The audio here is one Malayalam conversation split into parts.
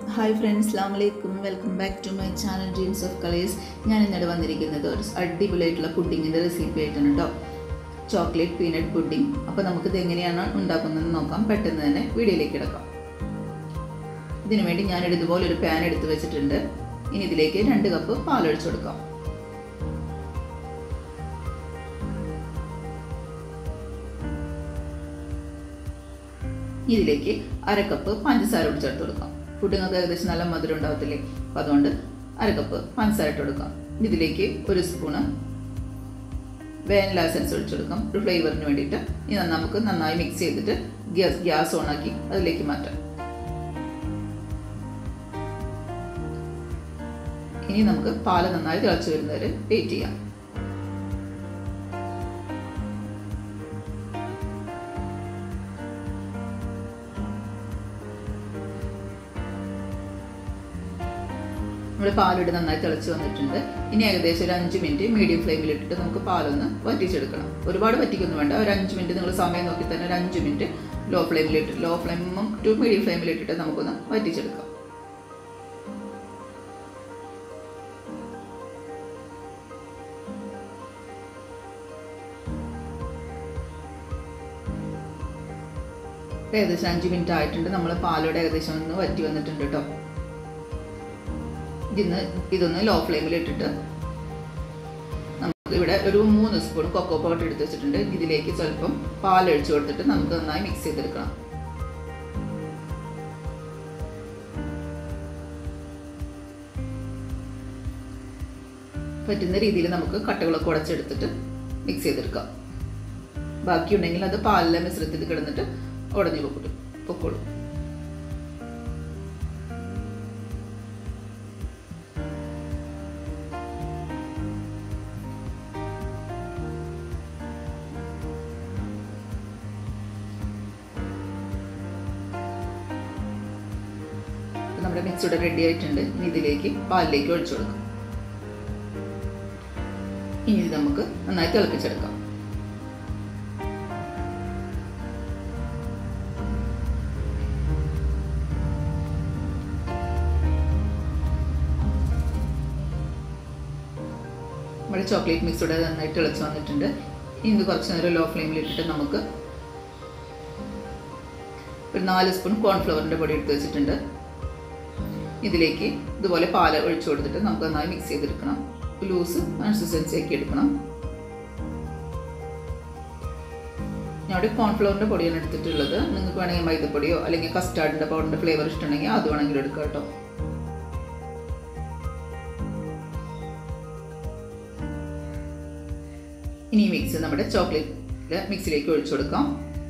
ഹായ് ഫ്രണ്ട്സ് അസ്ലാം വലൈക്കും welcome back to my channel dreams of colours ഞാൻ ഇന്നലെ വന്നിരിക്കുന്നത് ഒരു അടിപൊളിയായിട്ടുള്ള പുഡിങ്ങിൻ്റെ റെസിപ്പി ആയിട്ടാണ് കേട്ടോ ചോക്ലേറ്റ് പീനട്ട് പുഡിംഗ് അപ്പോൾ നമുക്കിത് എങ്ങനെയാണ് ഉണ്ടാക്കുന്നതെന്ന് നോക്കാം പെട്ടെന്ന് തന്നെ വീഡിയോയിലേക്ക് കിടക്കാം ഇതിനു വേണ്ടി ഞാൻ ഇതുപോലെ ഒരു പാൻ എടുത്ത് വെച്ചിട്ടുണ്ട് ഇനി ഇതിലേക്ക് രണ്ട് കപ്പ് പാലൊഴിച്ചു കൊടുക്കാം ഇതിലേക്ക് അര കപ്പ് പഞ്ചസാര കൂടി ചേർത്ത് കൊടുക്കാം പുഡിങ്ങൊക്കെ ഏകദേശം നല്ല മധുരം ഉണ്ടാവത്തില്ലേ അപ്പം അതുകൊണ്ട് അര കപ്പ് പഞ്ചസാര ഇട്ട് കൊടുക്കാം ഇതിലേക്ക് ഒരു സ്പൂണ് വാനില എസൻസ് ഒഴിച്ചു കൊടുക്കാം ഒരു ഫ്ലേവറിന് വേണ്ടിയിട്ട് ഇനി നമുക്ക് നന്നായി മിക്സ് ചെയ്തിട്ട് ഗ്യാസ് ഗ്യാസ് ഓണാക്കി അതിലേക്ക് മാറ്റാം ഇനി നമുക്ക് പാല് നന്നായി തിളച്ച് വരുന്നവരെ വെയിറ്റ് ചെയ്യാം നമ്മുടെ പാലിട്ട് നന്നായി തിളച്ച് വന്നിട്ടുണ്ട് ഇനി ഏകദേശം ഒരു അഞ്ച് മിനിറ്റ് മീഡിയം ഫ്ലെയിമിൽ ഇട്ടിട്ട് നമുക്ക് പാലൊന്ന് വറ്റിച്ചെടുക്കണം ഒരുപാട് വറ്റിക്കൊന്നും വേണ്ട ഒരു അഞ്ച് മിനിറ്റ് നിങ്ങൾ സമയം നോക്കി തന്നെ ഒരു അഞ്ച് മിനിറ്റ് ലോ ഫ്ലെയിമിൽ ഇട്ട് ലോ ഫ്ലെയിമും ടു മീഡിയം ഫ്ലെയിമിൽ ഇട്ടിട്ട് നമുക്കൊന്ന് വറ്റിച്ചെടുക്കാം ഏകദേശം അഞ്ച് മിനിറ്റ് ആയിട്ടുണ്ട് നമ്മൾ പാലോടെ ഏകദേശം ഒന്ന് വറ്റി വന്നിട്ടുണ്ട് കേട്ടോ ഇതിന്ന് ഇതൊന്ന് ലോ ഫ്ലെയിമിൽ ഇട്ടിട്ട് നമുക്ക് ഇവിടെ ഒരു മൂന്ന് സ്പൂൺ കൊക്കോ പൗഡർ എടുത്ത് വെച്ചിട്ടുണ്ട് ഇതിലേക്ക് സ്വല്പം പാലൊഴിച്ചു കൊടുത്തിട്ട് നമുക്ക് നന്നായി മിക്സ് ചെയ്തെടുക്കണം പറ്റുന്ന രീതിയിൽ നമുക്ക് കട്ടകളൊക്കെ ഉടച്ചെടുത്തിട്ട് മിക്സ് ചെയ്തെടുക്കാം ബാക്കിയുണ്ടെങ്കിൽ അത് പാലിലെ മിശ്രത്തിൽ കിടന്നിട്ട് ഉടഞ്ഞു പൊക്കോളും പൊക്കോളും നമ്മുടെ മിക്സ് റെഡി ആയിട്ടുണ്ട് ഇനി ഇതിലേക്ക് പാലിലേക്ക് ഒഴിച്ചു കൊടുക്കാം ഇനി ഇത് നമുക്ക് നന്നായി തിളപ്പിച്ചെടുക്കാം നമ്മുടെ ചോക്ലേറ്റ് മിക്സ് ഇവിടെ നന്നായിട്ട് തിളച്ച് വന്നിട്ടുണ്ട് ഇനി ഇത് കുറച്ച് നേരം ലോ ഫ്ലെയിമിൽ ഇട്ടിട്ട് നമുക്ക് ഒരു നാല് സ്പൂൺ കോൺഫ്ലവറിൻ്റെ പൊടി എടുത്ത് വെച്ചിട്ടുണ്ട് ഇതിലേക്ക് ഇതുപോലെ പാല് ഒഴിച്ചു കൊടുത്തിട്ട് നമുക്ക് നന്നായി മിക്സ് ചെയ്തെടുക്കണം ലൂസ് കൺസിസ്റ്റൻസി ആക്കി എടുക്കണം ഞാൻ ഇവിടെ കോൺഫ്ലവറിൻ്റെ പൊടിയാണ് എടുത്തിട്ടുള്ളത് നിങ്ങൾക്ക് വേണമെങ്കിൽ മൈദപ്പൊടിയോ അല്ലെങ്കിൽ കസ്റ്റാർഡിൻ്റെ പൗഡറിൻ്റെ ഫ്ലേവർ ഇഷ്ടമുണ്ടെങ്കിൽ അത് വേണമെങ്കിൽ എടുക്കാം കേട്ടോ ഇനി മിക്സ് നമ്മുടെ ചോക്ലേറ്റ് മിക്സിലേക്ക് ഒഴിച്ചു കൊടുക്കാം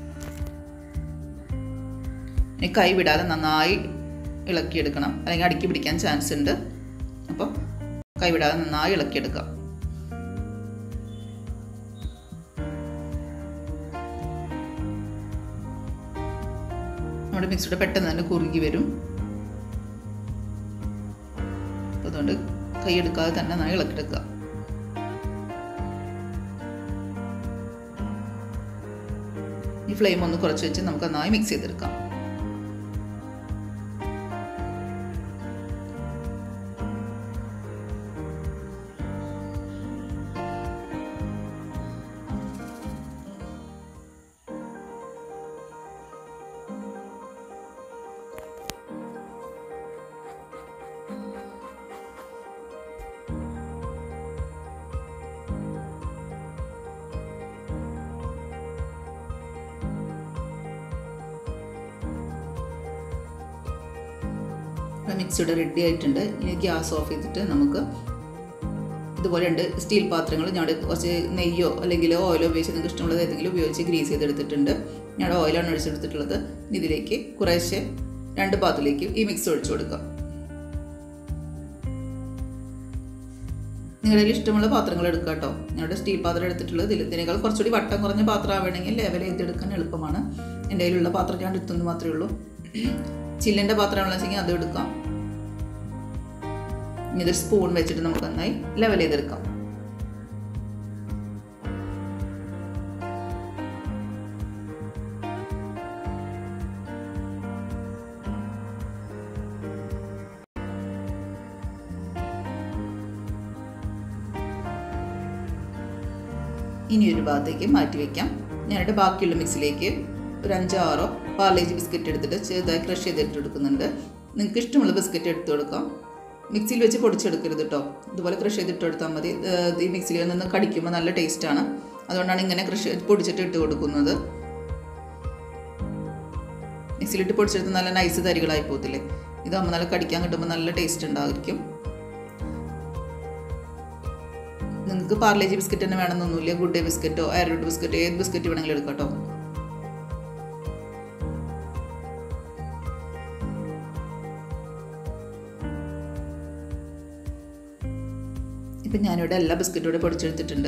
ഇനി കൈ വിടാതെ നന്നായി ഇളക്കിയെടുക്കണം അല്ലെങ്കിൽ അടുക്കി പിടിക്കാൻ ചാൻസ് ഉണ്ട് അപ്പോൾ കൈവിടാതെ നന്നായി ഇളക്കിയെടുക്കാം നമ്മുടെ മിക്സിയുടെ പെട്ടെന്ന് തന്നെ കുറുകി വരും അതുകൊണ്ട് കൈയെടുക്കാതെ തന്നെ നന്നായി ഇളക്കിയെടുക്കുക ഈ ഫ്ലെയിം ഒന്ന് കുറച്ച് വെച്ച് നമുക്ക് നന്നായി മിക്സ് ചെയ്തെടുക്കാം മിക്സിയുടെ റെഡി ആയിട്ടുണ്ട് ഇനി ഗ്യാസ് ഓഫ് ചെയ്തിട്ട് നമുക്ക് ഇതുപോലെ ഉണ്ട് സ്റ്റീൽ പാത്രങ്ങൾ ഞാൻ കുറച്ച് നെയ്യോ അല്ലെങ്കിൽ ഓയിലോ ഉപയോഗിച്ച് നിങ്ങൾക്ക് ഇഷ്ടമുള്ളത് ഏതെങ്കിലും ഉപയോഗിച്ച് ഗ്രീസ് ചെയ്തെടുത്തിട്ടുണ്ട് ഞാൻ ഓയിലാണ് ഒഴിച്ചെടുത്തിട്ടുള്ളത് ഇതിലേക്ക് കുറേശ്ശെ രണ്ട് പാത്രത്തിലേക്ക് ഈ മിക്സ് ഒഴിച്ചു കൊടുക്കാം നിങ്ങളുടെ ഇഷ്ടമുള്ള പാത്രങ്ങൾ എടുക്കുക കേട്ടോ ഞങ്ങളുടെ സ്റ്റീൽ പാത്രം എടുത്തിട്ടുള്ളത് ഇതിൽ ഇതിനേക്കാൾ കുറച്ചുകൂടി വട്ടം കുറഞ്ഞ പാത്രം ആവണമെങ്കിൽ ലെവൽ ചെയ്തെടുക്കാൻ എളുപ്പമാണ് എൻ്റെ കയ്യിലുള്ള പാത്രം ഞാൻ എടുത്തെന്ന് മാത്രമേ ഉള്ളൂ ചില്ലിൻ്റെ പാത്രമാണെന്ന് വെച്ചെങ്കിൽ അത് എടുക്കാം ഇനി ഇതൊരു സ്പൂൺ വെച്ചിട്ട് നമുക്ക് നന്നായി ലെവൽ ചെയ്തെടുക്കാം ഇനി ഒരു ഭാഗത്തേക്ക് മാറ്റി വയ്ക്കാം ഞാനിവിടെ ബാക്കിയുള്ള മിക്സിലേക്ക് ഒരു അഞ്ചാറോ പാർലേജ് ബിസ്ക്കറ്റ് എടുത്തിട്ട് ചെറുതായി ക്രഷ് ചെയ്തിട്ട് എടുക്കുന്നുണ്ട് നിങ്ങൾക്ക് ഇഷ്ടമുള്ള ബിസ്ക്കറ്റ് എടുത്ത് കൊടുക്കാം മിക്സിയിൽ വെച്ച് പൊടിച്ചെടുക്കരുത് കേട്ടോ ഇതുപോലെ ക്രഷ് ചെയ്തിട്ട് കൊടുത്താൽ മതി ഏഹ് ഈ മിക്സിയിൽ നിന്ന് കടിക്കുമ്പോൾ നല്ല ടേസ്റ്റാണ് അതുകൊണ്ടാണ് ഇങ്ങനെ ക്രഷ് പൊടിച്ചിട്ട് ഇട്ട് കൊടുക്കുന്നത് മിക്സിയിലിട്ട് പൊടിച്ചെടുത്ത് നല്ല നൈസ് തരികളായി പോകത്തില്ലേ ഇതാകുമ്പോൾ നല്ല കടിക്കാൻ കിട്ടുമ്പോൾ നല്ല ടേസ്റ്റ് ഉണ്ടായിരിക്കും നിങ്ങൾക്ക് പാർലേജി ബിസ്ക്കറ്റ് തന്നെ വേണമെന്നൊന്നുമില്ല ഗുഡ് ഡേ ബിസ്ക്കറ്റോ ആരോട്ട് ബിസ്ക്കറ്റോ ഏത് ബിസ്ക്കറ്റ് വേണമെങ്കിലും എടുക്കാം കേട്ടോ ഇപ്പം ഞാനിവിടെ എല്ലാ ബിസ്ക്കറ്റും കൂടെ പൊടിച്ചെടുത്തിട്ടുണ്ട്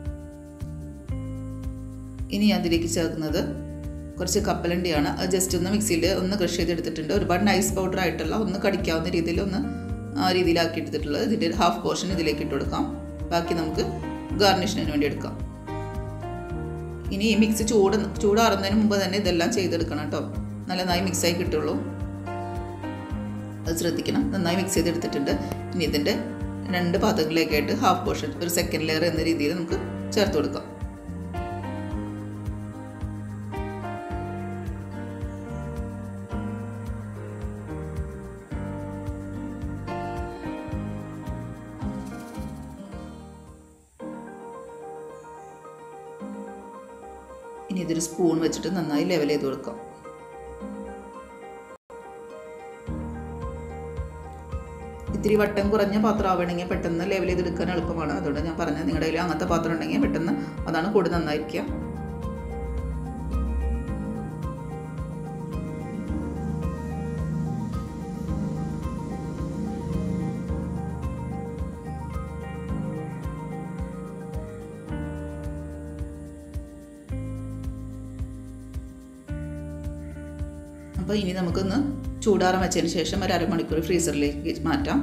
ഇനി അതിലേക്ക് ചേർക്കുന്നത് കുറച്ച് കപ്പലണ്ടിയാണ് അത് ജസ്റ്റ് ഒന്ന് മിക്സിയിൽ ഒന്ന് ക്രഷ് ചെയ്തെടുത്തിട്ടുണ്ട് ഒരുപാട് നൈസ് പൗഡർ ആയിട്ടുള്ള ഒന്ന് കടിക്കാവുന്ന രീതിയിൽ ഒന്ന് ആ രീതിയിലാക്കി എടുത്തിട്ടുള്ളത് ഇതിൻ്റെ ഒരു ഹാഫ് പോർഷൻ ഇതിലേക്ക് ഇട്ട് കൊടുക്കാം ബാക്കി നമുക്ക് ഗാർണിഷിന് വേണ്ടി എടുക്കാം ഇനി ഈ മിക്സ് ചൂട് ചൂടാറുന്നതിന് മുമ്പ് തന്നെ ഇതെല്ലാം ചെയ്തെടുക്കണം കേട്ടോ നല്ല നന്നായി മിക്സായി കിട്ടുള്ളൂ അത് ശ്രദ്ധിക്കണം നന്നായി മിക്സ് ചെയ്തെടുത്തിട്ടുണ്ട് ഇനി ഇതിൻ്റെ രണ്ട് പാത്രങ്ങളിലേക്കായിട്ട് ഹാഫ് പോർഷൻ ഒരു സെക്കൻഡ് ലെയർ എന്ന രീതിയിൽ നമുക്ക് ചേർത്ത് കൊടുക്കാം ഇനി ഇതൊരു സ്പൂൺ വെച്ചിട്ട് നന്നായി ലെവൽ ചെയ്ത് കൊടുക്കാം ഇത്തിരി വട്ടം കുറഞ്ഞ പാത്രം ആവണമെങ്കിൽ പെട്ടെന്ന് ലെവൽ ചെയ്തെടുക്കാൻ എളുപ്പമാണ് അതുകൊണ്ട് ഞാൻ പറഞ്ഞത് നിങ്ങളുടെ കയ്യിൽ അങ്ങനത്തെ പാത്രം ഉണ്ടെങ്കിൽ പെട്ടെന്ന് അതാണ് കൂടുതൽ നന്നായിരിക്കുക അപ്പോൾ ഇനി നമുക്കൊന്ന് ചൂടാറാൻ വെച്ചതിന് ശേഷം ഒരു അരമണിക്കൂർ ഫ്രീസറിലേക്ക് മാറ്റാം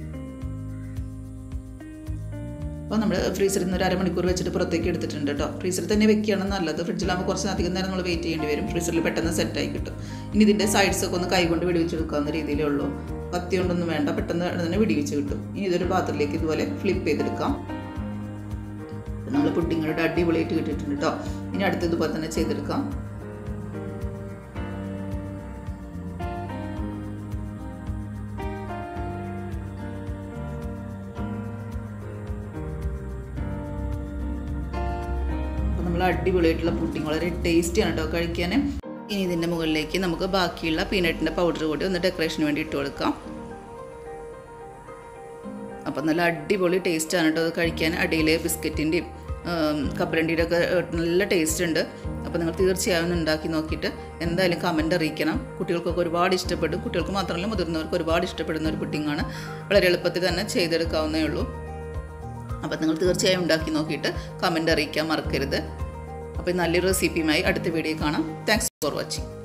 അപ്പോൾ നമ്മൾ ഫ്രീസറിൽ നിന്ന് ഒരു അരമണിക്കൂർ വെച്ചിട്ട് പുറത്തേക്ക് എടുത്തിട്ടുണ്ട് കേട്ടോ ഫ്രീസറിൽ തന്നെ വെക്കുകയാണ് നല്ലത് ഫ്രിഡ്ജിലാകുമ്പോൾ കുറച്ച് അധികം നേരം നമ്മൾ വെയിറ്റ് ചെയ്യേണ്ടി വരും ഫ്രീസറിൽ പെട്ടെന്ന് സെറ്റായി കിട്ടും ഇനി ഇതിൻ്റെ സൈഡ്സ് ഒക്കെ ഒന്ന് കൈകൊണ്ട് വിടിവിച്ചെടുക്കാവുന്ന രീതിയിലേ ഉള്ളൂ കത്തി കൊണ്ടൊന്നും വേണ്ട പെട്ടെന്ന് തന്നെ വിടിവിച്ച് കിട്ടും ഇനി ഇതൊരു പാത്രത്തിലേക്ക് ഇതുപോലെ ഫ്ലിപ്പ് ചെയ്തെടുക്കാം നമ്മൾ പുഡിങ്ങോട്ട് അടിപൊളിയായിട്ട് കിട്ടിയിട്ടുണ്ട് കേട്ടോ ഇനി അടുത്തതുപോലെ തന്നെ ചെയ്തെടുക്കാം അപ്പോൾ നമ്മൾ അടിപൊളിയായിട്ടുള്ള പുഡിങ് വളരെ ടേസ്റ്റിയാണ് കേട്ടോ കഴിക്കാൻ ഇനി ഇതിൻ്റെ മുകളിലേക്ക് നമുക്ക് ബാക്കിയുള്ള പീനട്ടിൻ്റെ പൗഡർ കൂടി ഒന്ന് ഡെക്കറേഷന് വേണ്ടി ഇട്ട് കൊടുക്കാം അപ്പോൾ നല്ല അടിപൊളി ടേസ്റ്റാണ് കേട്ടോ അത് കഴിക്കാൻ അടിയിൽ ബിസ്ക്കറ്റിൻ്റെയും കപ്പലണ്ടിയുടെ ഒക്കെ നല്ല ടേസ്റ്റ് ഉണ്ട് അപ്പോൾ നിങ്ങൾ തീർച്ചയായും ഒന്ന് ഉണ്ടാക്കി നോക്കിയിട്ട് എന്തായാലും കമൻ്റ് അറിയിക്കണം കുട്ടികൾക്കൊക്കെ ഒരുപാട് ഇഷ്ടപ്പെടും കുട്ടികൾക്ക് മാത്രമല്ല മുതിർന്നവർക്ക് ഒരുപാട് ഇഷ്ടപ്പെടുന്ന ഒരു പുഡിങ്ങാണ് വളരെ എളുപ്പത്തിൽ തന്നെ ചെയ്തെടുക്കാവുന്നേ ഉള്ളൂ അപ്പോൾ നിങ്ങൾ തീർച്ചയായും ഉണ്ടാക്കി നോക്കിയിട്ട് കമൻ്റ് അറിയിക്കാൻ മറക്കരുത് അപ്പോൾ നല്ലൊരു റെസിപ്പിയുമായി അടുത്ത വീഡിയോ കാണാം താങ്ക്സ് ഫോർ വാച്ചിങ്